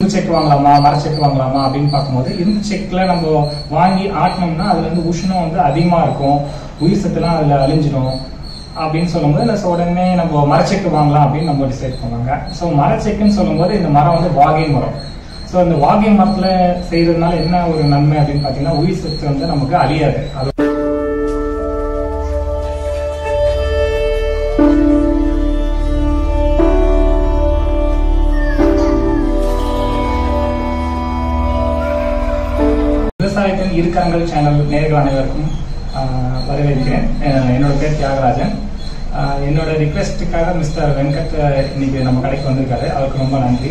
இரும்பு செக் வாங்கலாமா மர செக் வாங்கலாமா அப்படின்னு பார்க்கும்போது இரும்பு செக்ல நம்ம வாங்கி ஆட்டினோம்னா அதுல இருந்து உஷ்ணம் வந்து அதிகமா இருக்கும் உயிர் சத்துலாம் அதுல அழிஞ்சிடும் அப்படின்னு சொல்லும்போது இல்லை ஸோ உடனே நம்ம மரச்செக்கு வாங்கலாம் அப்படின்னு நம்ம டிசைட் பண்ணுவாங்க ஸோ மரச்செக்குன்னு சொல்லும்போது இந்த மரம் வந்து வாகை மரம் ஸோ இந்த வாகை மரத்துல செய்யறதுனால என்ன ஒரு நன்மை அப்படின்னு பார்த்தீங்கன்னா உயிர் சத்து வந்து நமக்கு அழியாது அது விவசாயத்தின் இருக்கரங்கள் சேனல் நேர்கள் அனைவருக்கும் ஆஹ், வரவேற்கிறேன் அஹ், என்னோட பேர் தியாகராஜன் ஆஹ், என்னோட ரிக்வெஸ்ட்டுக்காக மிஸ்டர் வெங்கட் அஹ், இன்னைக்கு நம்ம கடைக்கு வந்திருக்காரு அவருக்கு ரொம்ப நன்றி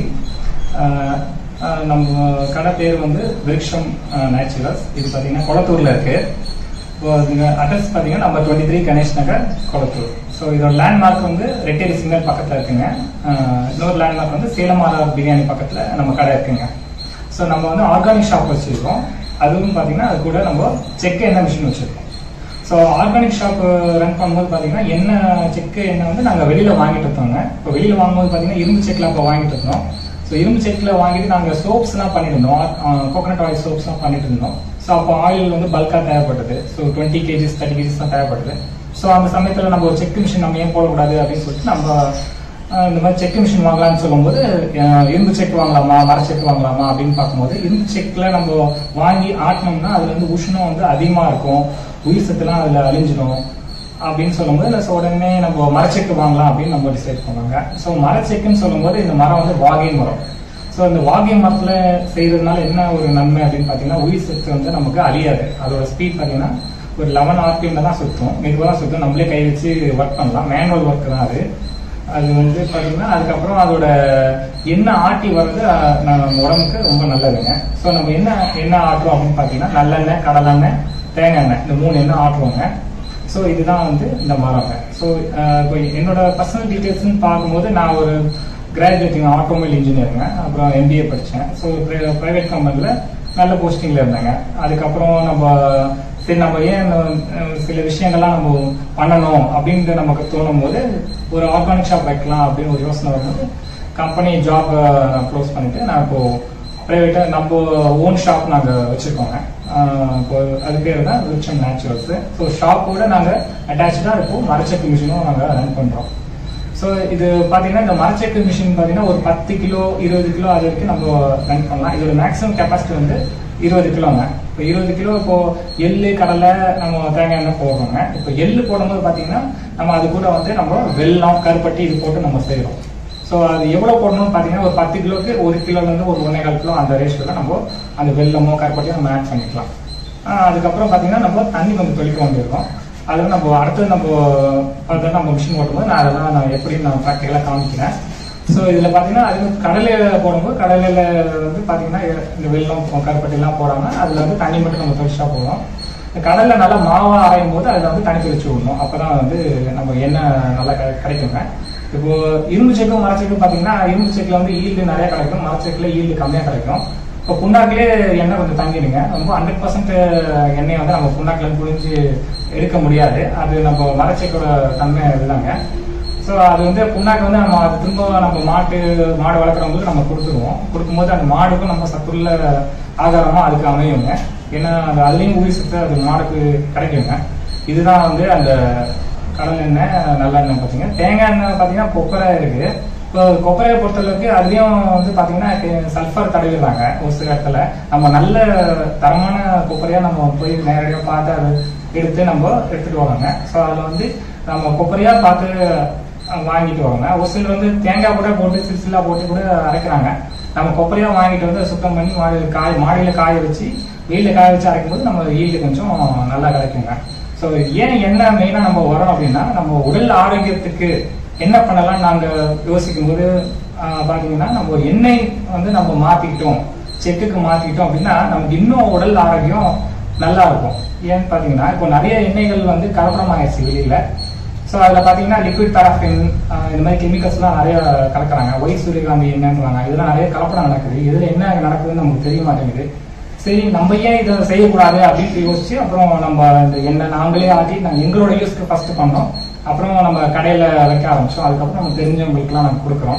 ஆஹ், ஆஹ், நம்ம கடை பேர் வந்து விருக்ஷம் நேச்சுரல்ஸ் இது பார்த்தீங்கன்னா கொளத்தூர்ல இருக்கு இப்போ அட்ரஸ் பார்த்தீங்கன்னா number twenty three Ganesh Nagar Kolathur so இதோட லேண்ட்மார்க் வந்து ரெட்டேரி சிக்னல் பக்கத்தில் இருக்குங்க ஆஹ், இன்னொரு லேண்ட்மார்க் வந்து சேலமாரா பிரியாணி பக்கத்தில் நம்ம கடை இருக்குங்க ஸோ நம்ம வந்து ஆர்கானிக் ஷாப் வச்சிருக்கோம் அதுவும் பார்த்தீங்கன்னா அது கூட நம்ம செக் எண்ணெய் மிஷின் வச்சிருக்கோம் ஸோ ஆர்கானிக் ஷாப் ரன் பண்ணும்போது பார்த்தீங்கன்னா எண்ணெய் செக்கு எண்ணெய் வந்து நாங்கள் வெளியில் வாங்கிட்டு இருந்தோங்க இப்போ வெளியில் வாங்கும்போது பார்த்தீங்கன்னா இரும்பு செக்கில் அப்போ வாங்கிட்டு இருந்தோம் ஸோ இரும்பு செக்கில் வாங்கிட்டு நாங்கள் சோப்ஸ்லாம் பண்ணிட்டு இருந்தோம் கோகனட் ஆயில் சோப்ஸ்லாம் பண்ணிட்டு இருந்தோம் ஸோ அப்போ ஆயில் வந்து பல்காக தேவைப்பட்டது so twenty KGs thirty KGs தான் தேவைப்பட்டது ஸோ அந்த சமயத்தில் நம்ம ஒரு செக் மிஷின் நம்ம ஏன் போடக்கூடாது அப்படின்னு சொல்லிட்டு நம்ம ஆஹ் இந்த மாதிரி செக் மிஷின் வாங்கலாம்னு சொல்லும்போது ஆஹ் இரும்பு செக் வாங்கலாமா மர செக் வாங்கலாமா அப்படின்னு பார்க்கும்போது இரும்பு செக்ல நம்ம வாங்கி ஆட்டினோம்னா அதுல இருந்து உஷ்ணம் வந்து அதிகமா இருக்கும் உயிர் சத்துலாம் அதுல அழிஞ்சிடும் அப்படின்னு சொல்லும்போது இல்லை ஸோ உடனே நம்ம மரச்செக்கு வாங்கலாம் அப்படின்னு நம்ம டிசைட் பண்ணுவாங்க ஸோ மரச்செக்குன்னு சொல்லும்போது இந்த மரம் வந்து வாகை மரம் ஸோ இந்த வாகை மரத்துல செய்யறதுனால என்ன ஒரு நன்மை அப்படின்னு பார்த்தீங்கன்னா உயிர் சத்து வந்து நமக்கு அழியாது அதோட ஸ்பீட் பார்த்தீங்கன்னா ஒரு லெவன் ஆர்பிஎம்ல தான் சுற்றும் மெதுவாக தான் சுற்றும் நம்மளே கை வச்சு ஒர்க் பண்ணலாம் மேனுவல் ஒர்க் தான் அது அது வந்து பாத்தீங்கன்னா அதுக்கப்புறம் அதோட எண்ணெய் ஆட்டி வர்றது அஹ், நம்ம உடம்புக்கு ரொம்ப நல்லதுங்க ஸோ நம்ம என்ன எண்ணெய் ஆட்டுறோம் அப்படின்னு பார்த்தீங்கன்னா நல்லெண்ணெய் கடலெண்ணெய் தேங்காய் எண்ணெய் இந்த மூணு எண்ணெய் ஆட்டுவோங்க ஸோ இதுதான் வந்து இந்த மரங்க ஸோ இப்போ என்னோட பர்சனல் டீட்டெயில்ஸ்னு பார்க்கும்போது நான் ஒரு கிராஜுவேட்டிங் ஆட்டோமொபைல் இன்ஜினியருங்க அப்புறம் எம்பிஏ படித்தேன் ஸோ ப்ரைவேட் கம்பெனியில் நல்ல போஸ்டிங்கில் இருந்தேங்க அதுக்கப்புறம் நம்ம சரி நம்ம ஏன் இந்த, அஹ், சில விஷயங்கள்லாம் நம்ம பண்ணணும் அப்படின்ட்டு நமக்கு தோணும் போது ஒரு ஆர்கானிக் ஷாப் வைக்கலாம் அப்படின்னு ஒரு யோசனை வரும்போது கம்பெனி ஜாப் க்ளோஸ் பண்ணிட்டு நான் இப்போ ப்ரைவேட்டா நம்ம ஓன் ஷாப் நாங்க வச்சிருக்கோங்க ஆஹ் இப்போ அது பேர் தான் விருட்சம் நேச்சுரல்ஸ் ஸோ ஷாப்போட நாங்க அட்டாச்சா இப்போ மரச்சக்கு மிஷினும் நாங்க ரன் பண்றோம் ஸோ இது பாத்தீங்கன்னா இந்த மரச்சக்கு மிஷின் பாத்தீங்கன்னா ஒரு பத்து கிலோ இருபது கிலோ அது வரைக்கும் நம்ம ரன் பண்ணலாம் இதோட மேக்ஸிமம் கெப்பாசிட்டி வந்து இருபது கிலோங்க இப்போ இருபது கிலோ இப்போ எள்ளு கடலை நம்ம தேங்காய் எண்ணெய் போடுறோங்க இப்போ எள்ளு போடும்போது பாத்தீங்கன்னா நம்ம அது கூட வந்து நம்ம வெல்லம் கருப்பட்டி இது போட்டு நம்ம செய்றோம் ஸோ அது எவ்வளவு போடணும்னு பார்த்தீங்கன்னா ஒரு பத்து கிலோக்கு ஒரு கிலோல இருந்து ஒரு ஒன்றே கால் கிலோ அந்த ரேஷியோல நம்ம அந்த வெல்லமோ கருப்பட்டியோ நம்ம ஆட் பண்ணிக்கலாம் ஆஹ் அதுக்கப்புறம் பார்த்தீங்கன்னா நம்ம தண்ணி கொஞ்சம் தெளிக்க வேண்டியிருக்கும் அதில் நம்ம அடுத்தது நம்ம பார்த்தா நம்ம மிஷின் ஓட்டும்போது நான் அதெல்லாம் நான் எப்படி நான் ப்ராக்டிக்கலாக காமிக்கிறேன் ஸோ இதில் பார்த்தீங்கன்னா அது வந்து கடலையில் போடும்போது கடலையில் வந்து பார்த்தீங்கன்னா இந்த வெல்லம் கருப்பட்டிலாம் போடாமல் அதில் வந்து தண்ணி மட்டும் நம்ம தெளிச்சா போதும் இந்த கடல்ல நல்லா மாவா அரையும் போது அதில் வந்து தண்ணி தெளிச்சு விடணும் அப்பதான் வந்து நம்ம எண்ணெய் நல்லா கிடை- கிடைக்குங்க இப்போ இரும்பு செக்கும் மரச்செக்கும் பாத்தீங்கன்னா இரும்பு செக்குல வந்து ஈல்டு நிறைய கிடைக்கும் மரச்செக்குல ஈல்டு கம்மியா கிடைக்கும் இப்போ புண்ணாக்கிலே எண்ணெய் கொஞ்சம் தங்கிடுங்க ரொம்ப ஹண்ட்ரட் பர்சன்ட் எண்ணெய் வந்து நம்ம புண்ணாக்குல இருந்து புழிஞ்சு எடுக்க முடியாது அது நம்ம மரச்செக்கோட தன்மை இதுதாங்க ஸோ அது வந்து புண்ணாக்கு வந்து நம்ம அது திரும்ப நம்ம மாட்டு மாடு வளர்க்குறவங்களுக்கு நம்ம கொடுத்துருவோம் கொடுக்கும்போது அந்த மாடுக்கும் நம்ம சத்துள்ள ஆதாரமா அதுக்கு அமையுங்க ஏன்னா அது அதுலேயும் உயிர் சத்து அது மாடுக்கு கிடைக்குங்க இதுதான் வந்து அந்த கடல் எண்ணெய் நல்லெண்ணெய் பார்த்தீங்க தேங்காய் எண்ணெய் பார்த்தீங்கன்னா கொப்பரை இருக்கு இப்போ கொப்பரையை பொறுத்தளவுக்கு அதுலயும் வந்து பார்த்தீங்கன்னா சல்ஃபர் தடவிடுறாங்க ஒரு சில இடத்துல நம்ம நல்ல தரமான கொப்பரையா நம்ம போய் நேரடியாக பார்த்து அதை எடுத்து நம்ம எடுத்துட்டு வரோங்க ஸோ அதில் வந்து நம்ம கொப்பரையா பார்த்து அஹ், வாங்கிட்டு வரோங்க ஒரு சிலர் வந்து தேங்காய் கூட போட்டு சில்சிலா போட்டு கூட அரைக்கிறாங்க நம்ம கொப்பரையா வாங்கிட்டு வந்து சுத்தம் பண்ணி மாடியில் காய் மாடியில காய வச்சு வெயில காய வச்சு அரைக்கும் போது நம்ம ஈல்டு கொஞ்சம் நல்லா கிடைக்குங்க ஸோ ஏன் என்ன மெயினா நம்ம வரோம் அப்படின்னா நம்ம உடல் ஆரோக்கியத்துக்கு என்ன பண்ணலாம் நாங்க யோசிக்கும் போது ஆஹ், பாத்தீங்கன்னா நம்ம எண்ணெய் வந்து நம்ம மாத்திக்கிட்டோம் செக்குக்கு மாத்திக்கிட்டோம் அப்படின்னா நமக்கு இன்னும் உடல் ஆரோக்கியம் நல்லா இருக்கும் ஏன்னு பாத்தீங்கன்னா இப்போ நிறைய எண்ணெய்கள் வந்து கலப்படமாயிருச்சு வெளியில ஸோ அதில் பார்த்தீங்கன்னா லிக்விட் பேராஃபின் இந்த மாதிரி கெமிக்கல்ஸ்லாம் நிறைய கலக்குறாங்க ஒயிட் சூரியகாந்தி என்னன்றாங்க இதெல்லாம் நிறைய கலப்படம் நடக்குது இதில் என்ன நடக்குதுன்னு நமக்கு தெரிய மாட்டேங்குது சரி நம்ம ஏன் இதை செய்யக்கூடாது அப்படின்னு யோசிச்சு அப்புறம் நம்ம இந்த எண்ணெய் நாங்களே ஆட்டி நாங்கள் எங்களோட யூஸ்க்கு ஃபர்ஸ்ட் பண்ணோம் அப்புறம் நம்ம கடையில் வைக்க ஆரம்பிச்சோம் அதுக்கப்புறம் நம்ம தெரிஞ்சவங்களுக்குலாம் நம்ம கொடுக்குறோம்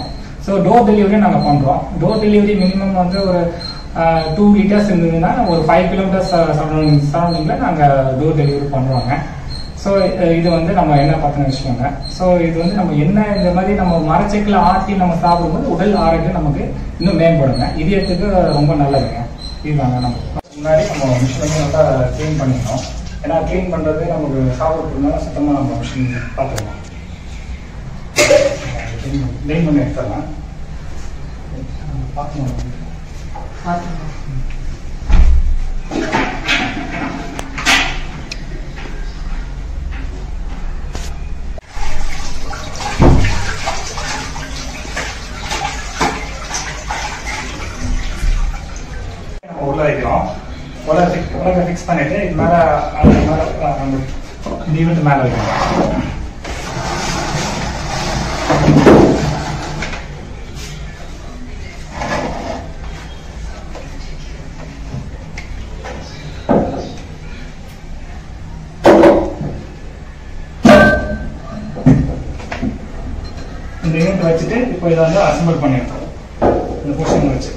ஸோ டோர் டெலிவரி நாங்கள் பண்ணுறோம் டோர் டெலிவரி மினிமம் வந்து ஒரு டூ லிட்டர்ஸ் இருந்ததுன்னா ஒரு ஃபைவ் கிலோமீட்டர்ஸ் சரௌண்டிங் சரௌண்டிங்கில் நாங்கள் டோர் டெலிவரி பண்ணுறோங்க ஸோ இது வந்து நம்ம என்ன பார்த்துன்னு வச்சுக்கோங்க ஸோ இது வந்து நம்ம என்ன இந்த மாதிரி நம்ம மரச்செக்கில் ஆட்டி நம்ம சாப்பிடும்போது உடல் ஆரோக்கியம் நமக்கு இன்னும் மேம்படுங்க இதயத்துக்கு ரொம்ப நல்லதுங்க இதுதாங்க நம்ம முன்னாடி நம்ம மிஷின் வந்து நல்லா க்ளீன் பண்ணிக்கணும் ஏன்னா க்ளீன் பண்ணுறது நமக்கு சாப்பிட்றதுனால சுத்தமாக நம்ம மிஷின் பார்த்துக்கணும் க்ளீன் பண்ணி எடுத்துடலாம் பார்க்கணும் நம்ம உள்ள வைக்கிறோம் உள்ள ஃபிக்ஸ் உலக ஃபிக்ஸ் பண்ணிட்டு இது மேல அது மேல அஹ், அந்த இந்த ஈவெண்ட் மேல வைக்கிறோம் இந்த யூனிட் வச்சுட்டு இப்போ இதை வந்து அசம்பிள் பண்ணிருக்கோம் இந்த பொசிஷன் வச்சு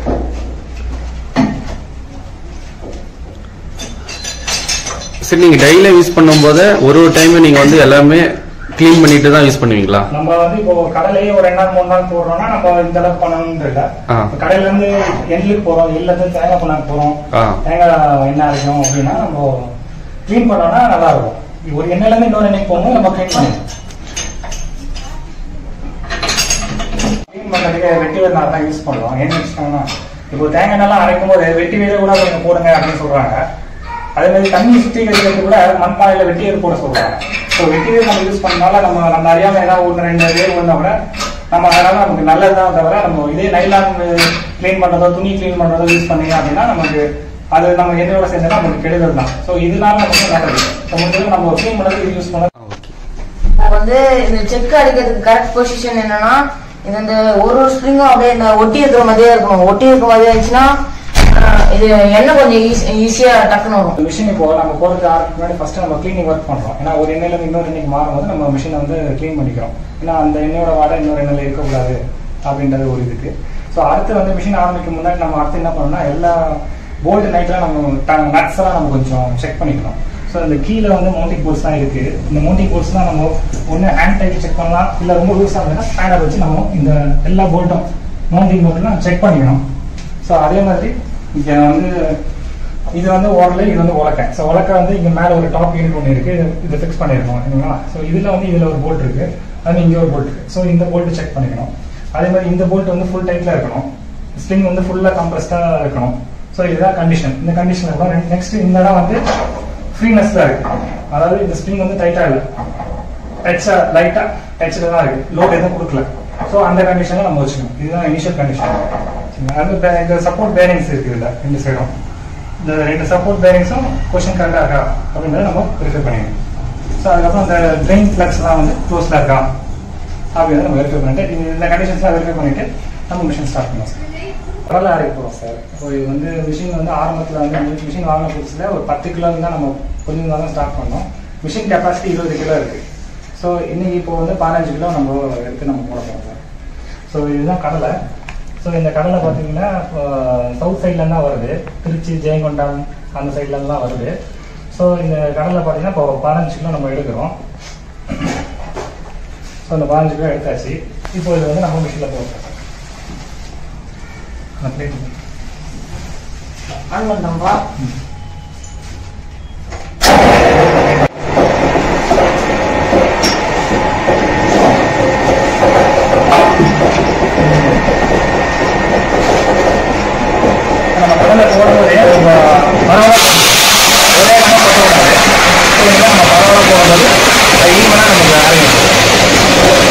சரி நீங்க டெய்லியா யூஸ் பண்ணும்போது ஒரு ஒரு டைம் நீங்க வந்து எல்லாமே க்ளீன் பண்ணிட்டு தான் யூஸ் பண்ணுவீங்களா நம்ம வந்து இப்போ கடையிலேயே ஒரு ரெண்டு நாள் மூணு நாள் போடுறோம்னா நம்ம இந்த அளவுக்கு பண்ணணும்னு இல்ல ஆ. இப்ப கடையில இருந்து எள்ளுக்கு போறோம் எள்ளுல இருந்து தேங்காய் பண்ணாக்கு போறோம் ஆ. தேங்காய் எண்ணெய் அரைக்கணும் அப்படின்னா நம்ம க்ளீன் பண்ணோம்னா நல்லா இருக்கும் ஒரு எண்ணெயில இருந்து இன்னொரு எண்ணெய்க்கு போகும்போது நம்ம க்ளீன் பண்ணணும் க்ளீன் பண்றதுக்கு வெட்டி வேர் நான் தான் யூஸ் பண்றோம் ஏன்னு வச்சுக்கோங்கன்னா இப்போ தேங்காய் எண்ணெய்லாம் அரைக்கும் போது வெட்டி வேரை கூட கொஞ்சம் போடுங்க அப்படின்னு சொல்றாங்க அதே மாதிரி தண்ணி சுத்திகரிக்கிறது கூட மண்பானையில வெட்டி வேர் போட சொல்றாங்க ஸோ வெட்டி வேர் நம்ம யூஸ் பண்ணனால நம்ம நம்ம அறியாம ஏதாவது ஒன்று ரெண்டு வேர் விழுந்தா கூட நம்ம அதனால நமக்கு நல்லதுதான் தவிர நம்ம இதே நைலான் க்ளீன் பண்றதோ துணி க்ளீன் பண்றதோ யூஸ் பண்ணீங்க அப்படின்னா நமக்கு அது நம்ம எண்ணெயோட செஞ்சா நமக்கு கெடுதல் தான் ஸோ இதனால நமக்கு நல்லது ஸோ முடிஞ்சது நம்ம க்ளீன் பண்ணது இது யூஸ் பண்ணது இப்போ வந்து இந்த செக் அடிக்கிறதுக்கு கரெக்ட் பொசிஷன் என்னன்னா இது இந்த ஒரு ஒரு ஸ்ப்ரிங்கும் அப்படியே இந்த ஒட்டி இருக்கிற மாதிரியே இருக்கணும் ஒட்டி இருக்கிற மாதிரியே இருந்துச்சுன்னா ஆஹ், இது எண்ணெய் கொஞ்சம் ஈஸியா டக்குன்னு வரும் மிஷின் இப்போ நம்ம போறதுக்கு ஆரம்பிக்கு முன்னாடி ஃபர்ஸ்ட் நம்ம க்ளீனிங் ஒர்க் பண்றோம் ஏன்னா ஒரு எண்ணெயில இருந்து இன்னொரு எண்ணெய்க்கு மாறும்போது நம்ம மிஷினை வந்து க்ளீன் பண்ணிக்கிறோம் ஏன்னா அந்த எண்ணெயோட வாடை இன்னொரு எண்ணெயில இருக்கக்கூடாது அப்படின்றது ஒரு இதுக்கு ஸோ அடுத்து வந்து மிஷின் ஆரம்பிக்கும் முன்னாடி நம்ம அடுத்து என்ன பண்ணணும்னா எல்லா போல்ட் நைட்லாம் நம்ம நட்ஸ் எல்லாம் நம்ம கொஞ்சம் செக் பண்ணிக்கணும் ஸோ இந்த கீழே வந்து மவுண்டிங் போர்ட்ஸ் தான் இருக்கு இந்த மவுண்டிங் போர்ட்ஸ் தான் நம்ம ஒன்று ஹேண்ட் டைப் செக் பண்ணலாம் இல்லை ரொம்ப லூஸாக இருந்ததுன்னா ஸ்பேனர் வச்சு நம்ம இந்த எல்லா போல்ட்டும் மவுண்டிங் போல்ட்லாம் செக் பண்ணிக்கணும் ஸோ அதே மாதிரி இங்கே வந்து இது வந்து ஓரல இது வந்து உலக்கை ஸோ உலக்கை வந்து இங்க மேல ஒரு டாப் யூனிட் ஒன்று இருக்கு இது- இதை ஃபிக்ஸ் பண்ணிருக்கோம் சரிங்களா ஸோ இதுல வந்து இதுல ஒரு போல்ட் இருக்கு அது இங்க ஒரு போல்ட் இருக்கு ஸோ இந்த போல்ட் செக் பண்ணிக்கணும் அதே மாதிரி இந்த போல்ட் வந்து ஃபுல் டைட்ல இருக்கணும் ஸ்ப்ரிங் வந்து ஃபுல்லா கம்ப்ரஸ்டா இருக்கணும் ஸோ இதுதான் கண்டிஷன் இந்த கண்டிஷன் இருக்கும் நெக்ஸ்ட் இந்த இடம் வந்து ஃப்ரீனஸ்ல இருக்கு அதாவது இந்த ஸ்ப்ரிங் வந்து டைட்டா இல்லை டச்சா லைட்டா டச்சில் தான் இருக்கு லோட் எதுவும் கொடுக்கல ஸோ அந்த கண்டிஷனில் நம்ம வச்சுக்கணும் இதுதான் இனிஷியல் கண்டிஷன் அது பே- இந்த சப்போர்ட் பேரிங்ஸ் இருக்கு இதுல ரெண்டு சைடும் இந்த ரெண்டு சப்போர்ட் பேரிங்ஸும் கொஷின் கரெக்டாக இருக்கா அப்படின்றத நம்ம வெரிஃபை பண்ணிக்கணும் ஸோ அதுக்கப்புறம் இந்த ட்ரெயின் ஃபிளக்ஸ்லாம் வந்து க்ளோஸில் இருக்கா அப்படின்றத நம்ம வெரிஃபை பண்ணிட்டு இது இந்த கண்டிஷன்ஸ்லாம் வெரிஃபை பண்ணிட்டு நம்ம மிஷின் ஸ்டார்ட் பண்ணலாம் சார் கடலை அரைக்க போகிறோம் சார் இப்போ இது வந்து மிஷின் வந்து ஆரம்பத்தில் வந்து மிஷின் வாங்கின புதுசில் ஒரு பத்து கிலோ தான் நம்ம கொஞ்சம் தான் ஸ்டார்ட் பண்ணோம் மிஷின் கெப்பாசிட்டி இருபது கிலோ இருக்கு ஸோ இன்னைக்கு இப்போ வந்து பதினஞ்சு கிலோ நம்ம எடுத்து நம்ம போட போகிறோம் சார் ஸோ இதுதான் கடலை ஸோ இந்த கடலை பார்த்தீங்கன்னா சவுத் சைட்லேருந்து தான் வருது திருச்சி ஜெயங்கொண்டம் அந்த சைட்லேருந்து தான் வருது ஸோ இந்த கடலை பார்த்தீங்கன்னா இப்போ பதினஞ்சு கிலோ நம்ம எடுக்கிறோம் ஸோ இந்த பதினஞ்சு கிலோ எடுத்தாச்சு இப்போ இது வந்து நம்ம மிஷினில் போடுறோம் அந்த plate. ஆன் பண்ணோம்பா நம்ம கடலை போடும்போதே நம்ம பரவாயில்ல ஒரே நம்ம போடக்கூடாது ஸோ இதை நம்ம பரவாயில்ல போடும்போது அது ஈவனாக நமக்கு ஆரம்பிக்கும்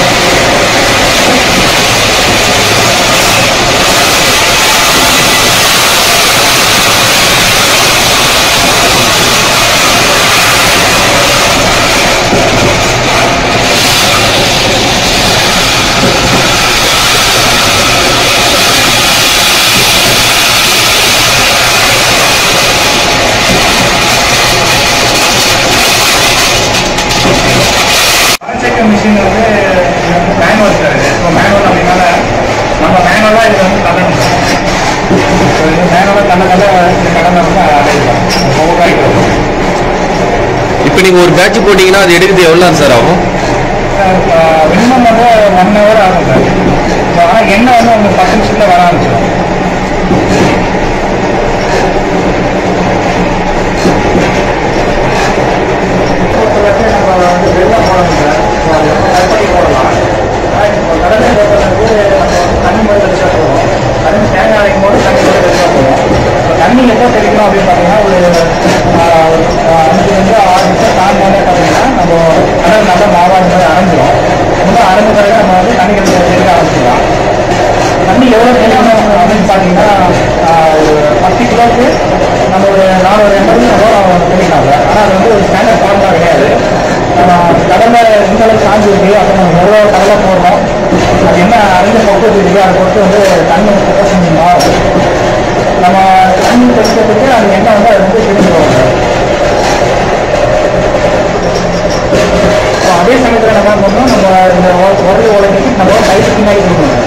நல்ல நல்ல இந்த கடலை வந்து அடையலாம் ஒவ்வொரு காய்க்கும் இப்போ நீங்க ஒரு பேட்ச் போட்டீங்கன்னா அது எடுக்கிறது எவ்வளவு சார் ஆகும் மினிமம் வந்து ஒன் ஹவர் ஆகும் சார் ஆனால் எண்ணெய் வந்து உங்களுக்கு பத்து நிமிஷத்தில் வர ஆரம்பிச்சிடும் நம்ம வந்து வெள்ளம் போடணும் சார் கற்பனை போடலாம் ஆனால் இப்போ கடலை போடுறது நம்ம தண்ணி மட்டும் தெளிச்சா போதும் அதே தேங்காய் அரைக்கும் போது தண்ணி மட்டும் தெளிச்சா போதும் இப்போ தண்ணி எப்போ தெளிக்கணும் அப்படின்னு பார்த்தீங்கன்னா ஒரு ஆஹ், ஒரு அஞ்சுலேருந்து ஆறு நிமிஷம் தாண்டினாலே பார்த்தீங்கன்னா நம்ம கடல் நல்லா மாவா இந்த மாதிரி அரைஞ்சிரும் இன்னும் அரைஞ்ச பிறகு நம்ம வந்து தண்ணி தெளிக்க தெளிக்க ஆரம்பிச்சிடலாம் தண்ணி எவ்வளோ தெளிக்கணும் அப்படின்னு பார்த்தீங்கன்னா ஆஹ், ஒரு பத்து கிலோவுக்கு நம்ம ஒரு நானூறு எண்பது நம்ம தெளிக்கலாம் சார் ஆனால் அது வந்து ஒரு ஸ்டாண்டர்ட் ஃபார்முலா கிடையாது நம்ம கடலை எந்த அளவுக்கு சாஞ்சு இருக்கு அப்போ நம்ம எவ்வளோ கடலை போடுறோம் அது என்ன அறிஞ்ச பக்குவத்து இருக்கு அதை பொறுத்து வந்து தண்ணி ப்ரொபோஷன் மாறும் நம்ம தண்ணி தெளிக்கிறதுக்கு அந்த எண்ணெய் வந்து அது வந்து தெரிஞ்சுருவோம் சார் இப்போ அதே சமயத்தில் நம்ம என்ன பண்ணணும் நம்ம இந்த உரல் உலகத்துக்கு நம்ம கைக்கு பின்னாடி கொடுக்கணும்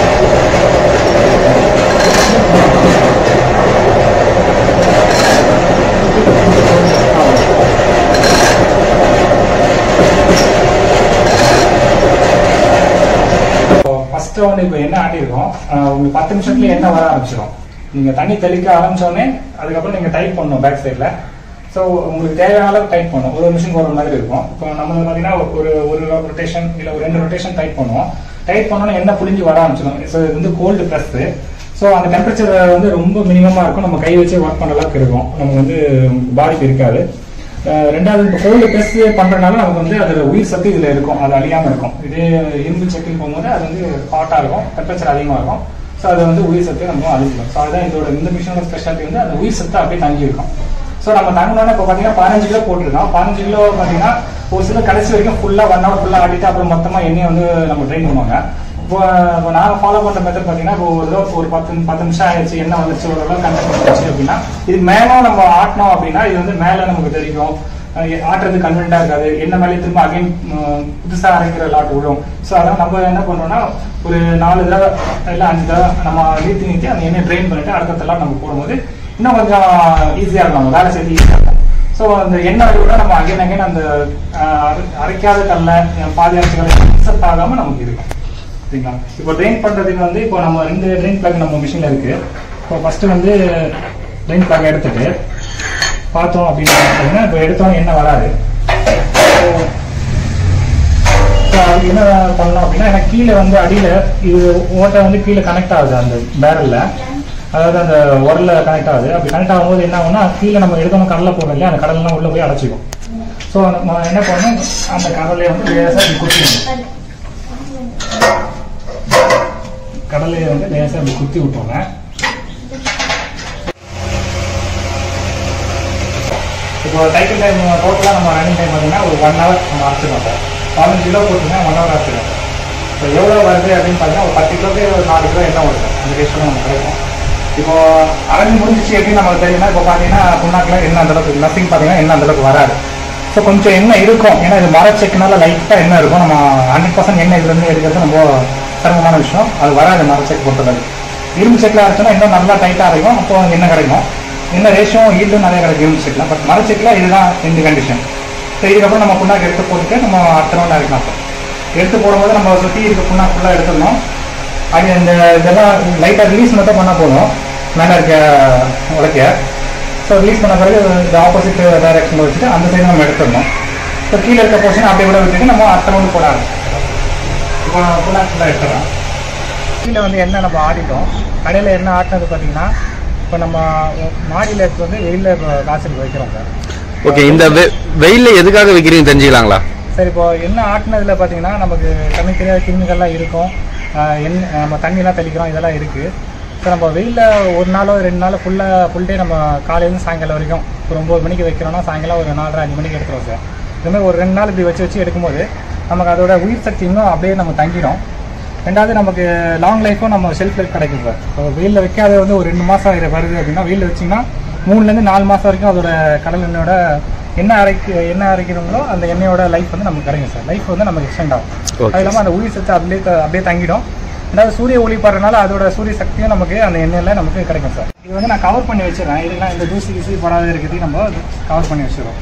ஃபர்ஸ்ட் வந்து இப்போ என்ன ஆட்டியிருக்கோம் ஆஹ் உங்களுக்கு பத்து நிமிஷத்துல என்ன வர ஆரம்பிச்சிடும் நீங்க தண்ணி தெளிக்க ஆரம்பிச்சோடனே அதுக்கப்புறம் நீங்க டைப் பண்ணணும் பேக் சைடில் ஸோ உங்களுக்கு தேவையான அளவு டைப் பண்ணும் ஒரு மிஷின் ஒரு மாதிரி இருக்கும் இப்போ நம்ம பார்த்தீங்கன்னா ஒரு ஒரு ரொட்டேஷன் இல்லை ஒரு ரெண்டு ரொட்டேஷன் டைப் பண்ணுவோம் டைப் பண்ணோன்னா என்ன புளிஞ்சு வர ஆரம்பிச்சிடும் ஸோ இது வந்து கோல்டு ப்ரெஸ் ஸோ அந்த டெம்பரேச்சர் வந்து ரொம்ப மினிமமாக இருக்கும் நம்ம கை வச்சு ஒர்க் பண்ண அளவுக்கு இருக்கும் நமக்கு வந்து பாதிப்பு இருக்காது அஹ் ரெண்டாவது இப்போ கோல்டு ப்ரெஸ் பண்றதுனால நமக்கு வந்து அதோட உயிர் சத்து இதுல இருக்கும் அது அழியாம இருக்கும் இதே இரும்பு செக்கில் போகும்போது அது வந்து ஹாட்டா இருக்கும் டெம்பரேச்சர் அதிகமா இருக்கும் ஸோ அது வந்து உயிர் சத்து நம்ம அழிஞ்சிடும் ஸோ அதுதான் இதோட இந்த மிஷினோட ஸ்பெஷாலிட்டி வந்து அந்த உயிர் சத்து அப்படியே தங்கி இருக்கும் ஸோ நம்ம தங்கினோன்னா இப்போ பார்த்தீங்கன்னா பதினஞ்சு கிலோ போட்டிருக்கோம் பதினஞ்சு கிலோ பார்த்தீங்கன்னா ஒரு சில கடைசி வரைக்கும் ஃபுல்லாக ஒன் ஹவர் ஃபுல்லாக ஆட்டிட்டு அப்புறம் மொத்தமாக எண்ணெயை வந்து நம்ம ட்ரைன் பண்ணுவாங்க இப்போ இப்போ நாங்கள் ஃபாலோ பண்ணுற மெத்தட் பார்த்தீங்கன்னா இப்போ ஒரு தடவை ஒரு பத்து பத்து நிமிஷம் ஆயிடுச்சு என்ன வந்துச்சு ஓரளவு கண்டக்ட் வந்துச்சு அப்படின்னா இது மேலும் நம்ம ஆட்டினோம் அப்படின்னா இது வந்து மேலே நமக்கு தெரியும் அஹ் ஆட்டுறது கன்வென்ட்டா இருக்காது என்ன மேலே திரும்ப அகைன் புதுசா அரைக்கிற லாட் விழும் ஸோ அதெல்லாம் நம்ம என்ன பண்றோம்னா ஒரு நாலு தடவை இல்லை அஞ்சு தடவை நம்ம நீத்தி நீத்தி அந்த எண்ணெய் ட்ரெயின் பண்ணிட்டு அடுத்த லாட் நம்ம போடும்போது இன்னும் கொஞ்சம் ஈஸியா இருக்கும் நம்ம வேலை செய்து ஈஸியா இருக்கும் ஸோ அந்த எண்ணெய் கூட நம்ம அகைன் அகைன் அந்த அஹ், அரை- அரைக்காத கல்ல அஹ், பாதி அரைச்சிகளை மிக்சப் ஆகாம நமக்கு இருக்கும் சரிங்களா இப்போ ட்ரெயின் பண்றதுக்கு வந்து இப்போ நம்ம ரெண்டு ட்ரெயின் பிளக் நம்ம மிஷின்ல இருக்கு இப்போ ஃபர்ஸ்ட் வந்து ட்ரெயின் பிளக் எடுத்துட்டு பார்த்தோம் அப்படின்னு பார்த்தீங்கன்னா இப்போ எடுத்தோம் என்ன வராது So, அதுக்கு என்ன பண்ணலாம் அப்படின்னா எனக்கு கீழே வந்து அடியில இது ஓட்டை வந்து கீழே கனெக்ட் ஆகுது அந்த பேரல்ல அதாவது அந்த உரல்ல கனெக்ட் ஆகுது அப்படி கனெக்ட் ஆகும்போது என்ன ஆகும்னா கீழே நம்ம எடுத்தோம் கடலை போடுறோம் இல்லையா அந்த கடலெல்லாம் உள்ள போய் அடைச்சிக்கும் ஸோ நம்ம என்ன பண்ணணும் அந்த கடலையை வந்து லேசாக இப்படி குத்திடணும் கடலையை வந்து லேசாக இப்படி குத்தி விட்டோங்க இப்போ சைக்கிள் டைம் டோட்டலாக நம்ம ரன்னிங் டைம் பார்த்தீங்கன்னா ஒரு ஒன் ஹவர் நம்ம அரைச்சிடும் சார் பதினஞ்சு கிலோ போட்டுங்க ஒன் ஹவர் அரைச்சிடும் இப்போ எவ்வளோ வருது அப்படின்னு பார்த்தீங்கன்னா ஒரு பத்து கிலோக்கு ஒரு நாலு கிலோ என்ன வருது அந்த ரேஷியோ நமக்கு கிடைக்கும் இப்போ அரைஞ்சு முடிஞ்சிச்சு எப்படின்னு நமக்கு தெரியும்னா இப்போ பார்த்தீங்கன்னா புண்ணாக்கில் என்ன அந்த அளவுக்கு நத்திங் பார்த்தீங்கன்னா என்ன அந்த அளவுக்கு வராது ஸோ கொஞ்சம் எண்ணெய் இருக்கும் ஏன்னா இது மர செக்குனால லைட்டாக எண்ணெய் இருக்கும் நம்ம ஹண்ட்ரட் பர்சன்ட் எண்ணெய் இதுலேருந்து எடுக்கிறது ரொம்ப சிரமமான விஷயம் அது வராது மர செக் பொறுத்தளவுக்கு இரும்பு செக்கில் அரைச்சோன்னா இன்னும் நல்லா டைட்டாக இருக்கும் அப்போ எண்ணெய் கிடைக்கும் என்ன ரேஷியோ ஈல்டும் நிறைய கிடைக்கும் இரும்பு செக்கில் பட் மர செக்கில் இதுதான் இந்த கண்டிஷன் ஸோ இதுக்கப்புறம் நம்ம புண்ணாக்கு எடுத்து போட்டுட்டு நம்ம அடுத்த ரவுண்ட் அரைக்கலாம் சார் எடுத்து போடும்போது நம்ம சுற்றி இருக்க புண்ணாக்கு ஃபுல்லாக எடுத்துடணும் அது இந்த இதெல்லாம் லைட்டாக ரிலீஸ் மட்டும் பண்ணால் போதும் மேலே இருக்க உலக்கைய ஸோ ரிலீஸ் பண்ண பிறகு இந்த ஆப்போசிட் டைரக்ஷனில் வச்சுட்டு அந்த சைடு நம்ம எடுத்துடணும் ஸோ கீழே இருக்க போர்ஷன் அப்படியே கூட விட்டுட்டு நம்ம அடுத்த ரவுண்டு போட ஆரம்பிச்சிடலாம் இப்போ புண்ணாக்கு ஃபுல்லாக எடுத்துடலாம் கீழே வந்து என்ன நம்ம ஆடிட்டோம் கடையில் என்ன ஆட்டினது பார்த்தீங்கன்னா இப்போ நம்ம மாடியில் எடுத்து வந்து வெயிலில் காய்ச்சல் வைக்கிறோம் சார் ஓகே இந்த வெ- வெயில்ல எதுக்காக வைக்கிறீங்க தெரிஞ்சுக்கலாங்களா சரி இப்போ என்ன ஆட்டினதுல பார்த்தீங்கன்னா நமக்கு கண்ணு தெரியாத கிருமிகள்லாம் இருக்கும் ஆஹ் என்ன நம்ம தண்ணியெல்லாம் தெளிக்கிறோம் இதெல்லாம் இருக்குது ஸோ நம்ம வெயிலில் ஒரு நாளோ ரெண்டு நாளோ ஃபுல்லாக ஃபுல் டே நம்ம காலையிலேருந்து சாயங்காலம் வரைக்கும் ஒரு ஒம்பது மணிக்கு வைக்கிறோம்னா சாயங்காலம் ஒரு நாலரை அஞ்சு மணிக்கு எடுத்துருவோம் சார் இதுமாதிரி ஒரு ரெண்டு நாள் இப்படி வச்சு வச்சு எடுக்கும்போது நமக்கு அதோட உயிர் சக்தி இன்னும் அப்படியே நம்ம தங்கிடும் ரெண்டாவது நமக்கு லாங் லைஃப்பும் நம்ம ஷெல்ஃப் லைஃப் கிடைக்கும் சார் இப்போ வெயிலில் வைக்காத வந்து ஒரு ரெண்டு மாதம் வருது அப்படின்னா வெயிலில் வச்சிங்கன்னா மூணுலேருந்து நாலு மாதம் வரைக்கும் அதோட கடல் எண்ணெயோட என்ன அரைக்க என்ன அரைக்கிறோங்களோ அந்த எண்ணெயோட லைஃப் வந்து நமக்கு கிடைக்கும் சார் லைஃப் வந்து நமக்கு எக்ஸ்டெண்ட் ஆகும் Okay. அது இல்லாமல் அந்த உயிர் சத்து அப்படியே த- அப்படியே தங்கிடும் அதாவது சூரிய ஒளி படுறதுனால அதோட சூரிய சக்தியும் நமக்கு அந்த எண்ணெயில் நமக்கு கிடைக்கும் சார் இது வந்து நான் கவர் பண்ணி வச்சிடறேன் இதெல்லாம் இந்த தூசி கீசி படாத இருக்கிறதுக்கு நம்ம கவர் பண்ணி வச்சிடுறோம்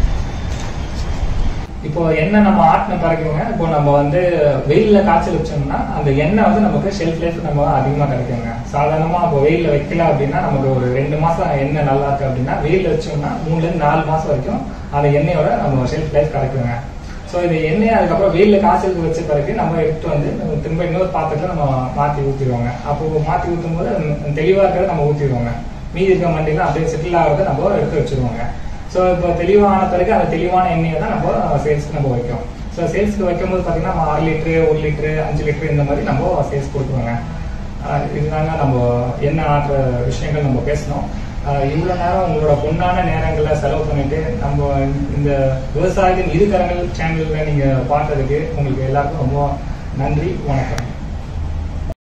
இப்போ எண்ணெய் நம்ம ஆட்டின பிறகுங்க இப்போ நம்ம வந்து வெயில்ல காய்ச்சல் வச்சோம்னா அந்த எண்ணெய் வந்து நமக்கு ஷெல்ஃப் லைஃப் நம்ம அதிகமா கிடைக்குங்க சாதாரணமா இப்போ வெயில்ல வைக்கல அப்படின்னா நமக்கு ஒரு ரெண்டு மாசம் எண்ணெய் நல்லா இருக்கு அப்படின்னா வெயில்ல வச்சோம்னா மூணுல இருந்து நாலு மாசம் வரைக்கும் அந்த எண்ணெயோட நம்ம ஷெல்ஃப் லைஃப் கிடைக்குங்க ஸோ இந்த எண்ணெய் அதுக்கப்புறம் வெயில்ல காய்ச்சலுக்கு வச்ச பிறகு நம்ம எடுத்து வந்து நம்ம திரும்ப இன்னொரு பாத்திரத்துல நம்ம மாத்தி ஊற்றிடுவோங்க அப்போ மாத்தி ஊற்றும் போது தெளிவா இருக்கிறத நம்ம ஊற்றிடுவோங்க மீதி இருக்க மண்டிலாம் அப்படியே செட்டில் ஆகிறத நம்ம எடுத்து வச்சிருவோங்க ஸோ இப்போ தெளிவான பிறகு அந்த தெளிவான எண்ணெயை தான் நம்ம சேல்ஸ்க்கு நம்ம வைக்கிறோம் ஸோ சேல்ஸ்க்கு வைக்கும் போது பார்த்தீங்கன்னா நம்ம ஆறு லிட்டரு ஒரு லிட்டரு அஞ்சு லிட்டரு இந்த மாதிரி நம்ம சேல்ஸ் கொடுக்குறோங்க ஆஹ் இதுதாங்க நம்ம எண்ணெய் ஆட்டுற விஷயங்கள் நம்ம பேசணும் இவ்வளோ நேரம் உங்களோட பொண்ணான நேரங்களை செலவு பண்ணிட்டு நம்ம இந்த விவசாயத்தின் இரு கரங்கள் சேனலில் நீங்கள் பார்த்ததுக்கு உங்களுக்கு எல்லாருக்கும் ரொம்ப நன்றி வணக்கம்